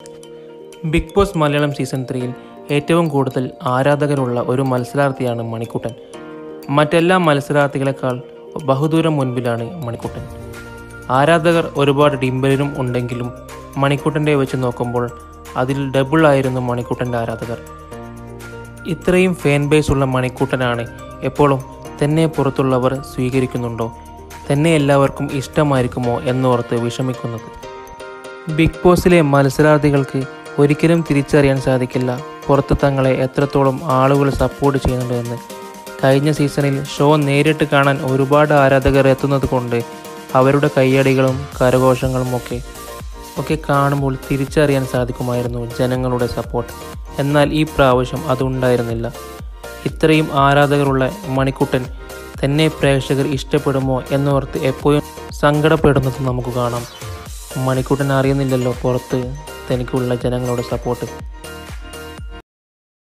big boss Malayalam season ത്രീയിൽ ഏറ്റവും കൂടുതൽ ആരാധകരുള്ള ഒരു മത്സരാർത്ഥിയാണ് മണിക്കുട്ടൻ മറ്റെല്ലാ മത്സരാർത്ഥികളെക്കാൾ ബഹുദൂരം മുൻപിലാണ് മണിക്കുട്ടൻ ആരാധകർ ഒരുപാട് ഡിംബലിലും ഉണ്ടെങ്കിലും മണിക്കുട്ടൻ്റെ വെച്ച് നോക്കുമ്പോൾ അതിൽ ഡബിൾ ആയിരുന്നു മണിക്കുട്ടൻ്റെ ആരാധകർ ഇത്രയും ഫാൻ ബേസ് ഉള്ള മണിക്കൂട്ടനാണ് എപ്പോഴും തന്നെ പുറത്തുള്ളവർ സ്വീകരിക്കുന്നുണ്ടോ തന്നെ എല്ലാവർക്കും ഇഷ്ടമായിരിക്കുമോ എന്നോർത്ത് വിഷമിക്കുന്നത് ബിഗ് ബോസിലെ മത്സരാർത്ഥികൾക്ക് ഒരിക്കലും തിരിച്ചറിയാൻ സാധിക്കില്ല പുറത്ത് തങ്ങളെ എത്രത്തോളം ആളുകൾ സപ്പോർട്ട് ചെയ്യുന്നുണ്ട് എന്ന് കഴിഞ്ഞ സീസണിൽ ഷോ നേരിട്ട് കാണാൻ ഒരുപാട് ആരാധകർ എത്തുന്നത് കൊണ്ട് അവരുടെ കയ്യടികളും കരഘോഷങ്ങളും ഒക്കെ ഒക്കെ കാണുമ്പോൾ തിരിച്ചറിയാൻ സാധിക്കുമായിരുന്നു ജനങ്ങളുടെ സപ്പോർട്ട് എന്നാൽ ഈ പ്രാവശ്യം അതുണ്ടായിരുന്നില്ല ഇത്രയും ആരാധകരുള്ള മണിക്കുട്ടൻ തന്നെ പ്രേക്ഷകർ ഇഷ്ടപ്പെടുമോ എന്നോർത്ത് എപ്പോഴും സങ്കടപ്പെടുന്നത് നമുക്ക് കാണാം മണിക്കുട്ടൻ അറിയുന്നില്ലല്ലോ പുറത്ത് തനിക്കുള്ള ജനങ്ങളുടെ സപ്പോർട്ട്